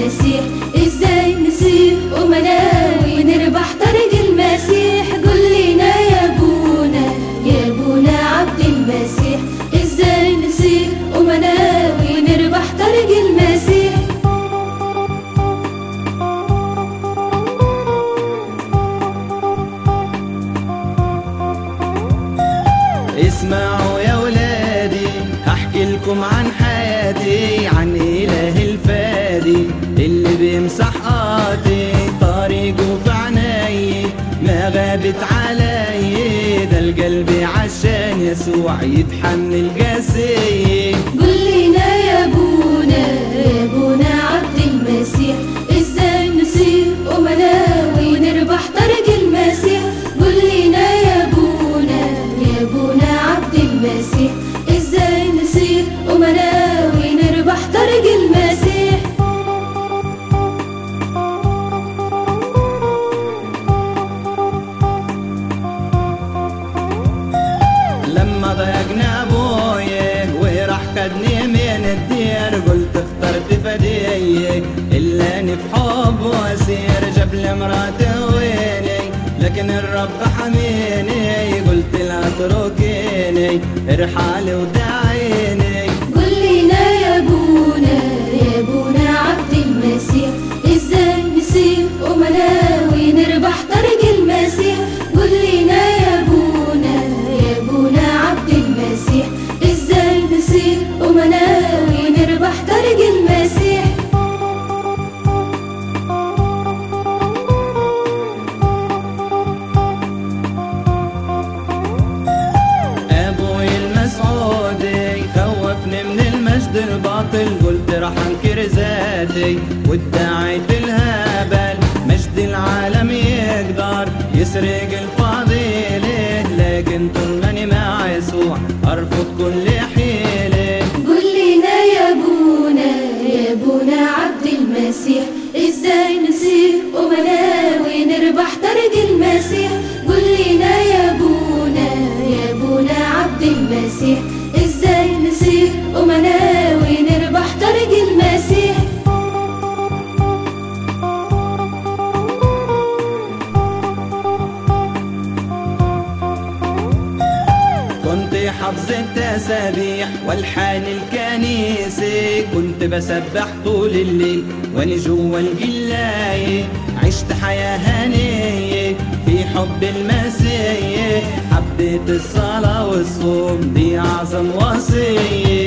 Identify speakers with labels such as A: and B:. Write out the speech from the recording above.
A: المسيح ازاي نسيب أمناوي نربح طريق المسيح قول لنا يا ابونا يا ابونا عبد المسيح ازاي نسيب أمناوي نربح طريق المسيح
B: اسمعوا يا ولادي هحكي لكم عن حياتي عن إله الفادي اللي بيمسح قاطي طريقه في عيني ما غابت علي ده القلب عشان يسوع يتحمل قاسي
A: قول لنا يا ابونا يا ابونا عبد المسيح ازاي نسيب أمناوي نربح طريق المسيح قول لنا يا ابونا يا ابونا عبد المسيح ازاي نسيب أمناوي نربح طريق المسيح
B: لما ضيقنا ابويا وراح خدني من الدير قلت اخترت فدية الا اني في حب واسير جاب لي مراتي ويني لكن الرب حميني قلت لا تركيني ارحالي ودعيني
A: قول لنا يا ابونا يا ابونا عبد المسيح ازاي نسيب أمناوي نربح طريق المسيح قول لنا يا ابونا يا ابونا عبد المسيح ازاي نسيب أمناوي نربح طريق المسيح
B: ابوي المسعودي خوفني من المجد الباطل قلت راح انكر ذاتي وادعيت الهبل مجد العالم يقدر يسرق الفضيلة لكن طول ماني مع يسوع ارفض كل حيلة
A: قول لنا يا ابونا يا ابونا عبد المسيح ازاي نسيب أمناوي نربح طريق المسيح قول لنا يا ابونا يا ابونا عبد المسيح ازاي نسيب أمناوي نربح طريق المسيح
B: كنت حافظ التسابيح والحان الكنيسة كنت بسبح طول الليل وانا جوا القلاية عشت حياة هنية في حب المسيح حبيت الصلاة والصوم دي أعظم وصية